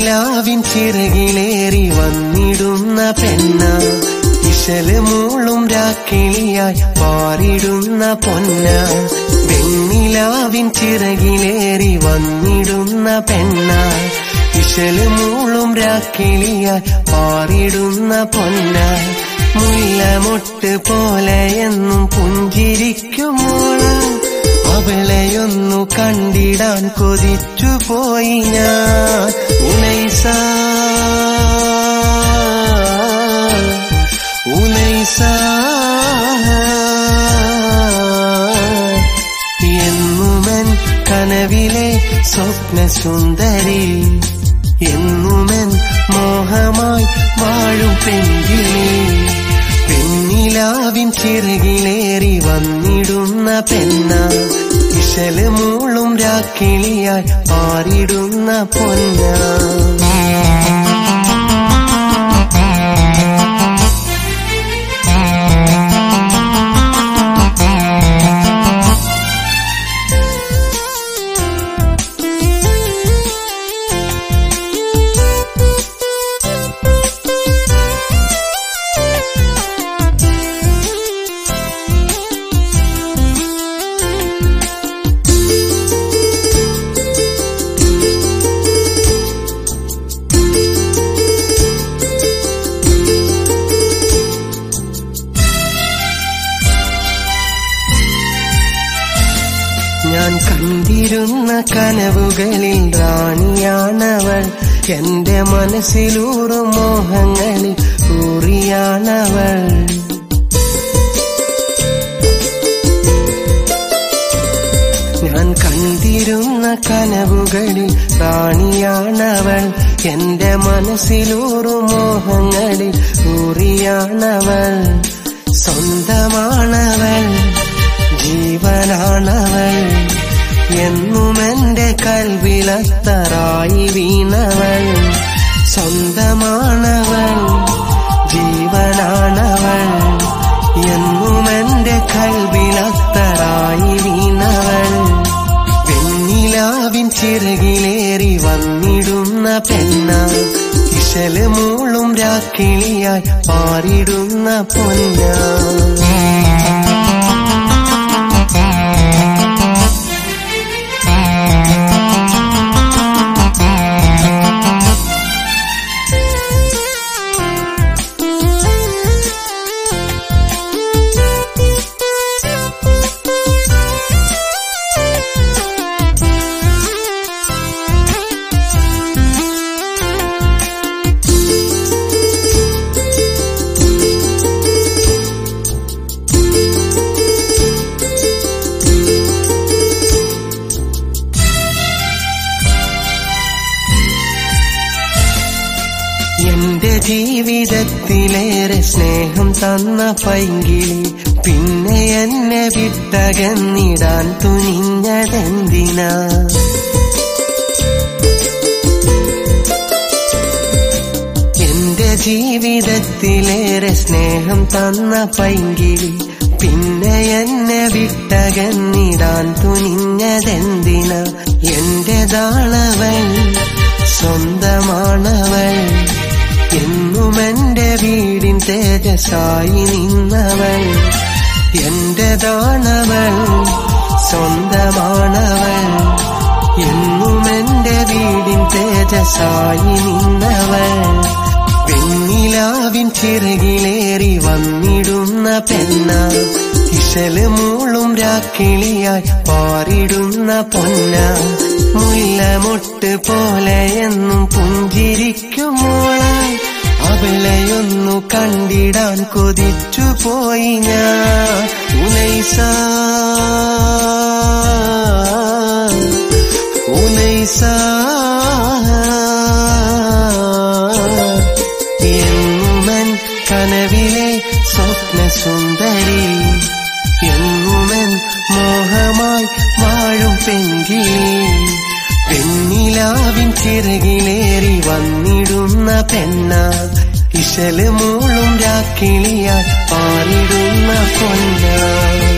വെണ്ണിലാവിൻ ചിറകിലേറി വന്നിടുന്ന പെണ്ണ ഇശല് മൂളും രാക്കിളിയായി പാറിടുന്ന പൊന്ന വെണ്ണിലാവിൻ ചിറകിലേറി വന്നിടുന്ന പെണ്ണ ഇശല് മൂളും രാക്കിളിയായി പാറിടുന്ന പൊന്ന മുല്ലമൊട്ട് പോലെ എന്നും പുഞ്ചിരിക്കുമോള അവളെയൊന്നു കണ്ടിടാൻ കൊതിച്ചു പോയി ഞാൻ ഉനൈസ ഉനൈസ എന്നുമൻ കനവിലെ സ്വപ്ന സുന്ദരി എന്നുമൻ മോഹമായി വാഴും പെൺകിളി പെണ്ണിലാവിൻ ചിറകിലേറി വന്നിടുന്ന പെണ്ണ ഇശല് മൂളും രാക്കിളിയായി പാറിടുന്ന പൊന്ന ഞാൻ കണ്ടിരുന്ന കനവുകളിൽ റാണിയാണവൾ എന്റെ മനസ്സിലൂറും മോഹങ്ങളിൽ ഊറിയാണവൾ ഞാൻ കണ്ടിരുന്ന കനവുകളിൽ റാണിയാണവൾ എന്റെ മനസ്സിലൂറും മോഹങ്ങളിൽ ഊറിയാണവൾ സ്വന്തമാണവൾ ജീവനാണവൾ എന്നും എന്റെ കൽവിലത്തറായി വീണവൾ സ്വന്തമാണവൾ ജീവനാണവൾ എന്നും എന്റെ കൽവിലത്തറായി വീണവൾ വെണ്ണിലാവിൻ ചിറകിലേറി വന്നിടുന്ന പെണ്ണ ഇശല് മൂളും രാക്കിളിയായി പാറിടുന്ന പൊന്ന എന്റെ ജീവിതത്തിലേറെ സ്നേഹം തന്ന പൈങ്കിളി പിന്നെ എന്നെ വിട്ടകന്നിടാൻ തുനിഞ്ഞതെന്തിനാ എന്റെ ജീവിതത്തിലേറെ സ്നേഹം തന്ന പൈങ്കിളി പിന്നെ എന്നെ വിട്ടകന്നിടാൻ തുനിഞ്ഞതെന്തിനാ എന്റേതാണവൾ സ്വന്തമാണവൾ എന്നും എന്റെ വീടിൻ തേജസായി നിന്നവൾ എന്റേതാണവൾ സ്വന്തമാണവൾ എന്നും എന്റെ വീടിൻ തേജസായി നിന്നവൾ വെണ്ണിലാവിൻ ചിറകിലേറി വന്നിടുന്ന പെണ്ണ ഇശല് മൂളും രാക്കിളിയായി പാറിടുന്ന പൊന്ന മുല്ലമൊട്ട് പോലെ എന്നും പുഞ്ചിരിക്കുമോളായി അവളെയൊന്നു കണ്ടിടാൻ കൊതിച്ചു പോയി ഞാൻ ഉനൈസ ഉനൈസ എന്നുമൻ കനവിലെ സ്വപ്ന സുന്ദരി എന്നുമൻ മോഹമായി വാഴും പെൺകിളി പെണ്ണിലാവിൻ ചിറകിലേറി വന്നിടുന്ന പെണ്ണ ഇശല് മൂളും രാക്കിളിയായി പാറിടുന്ന പൊന്ന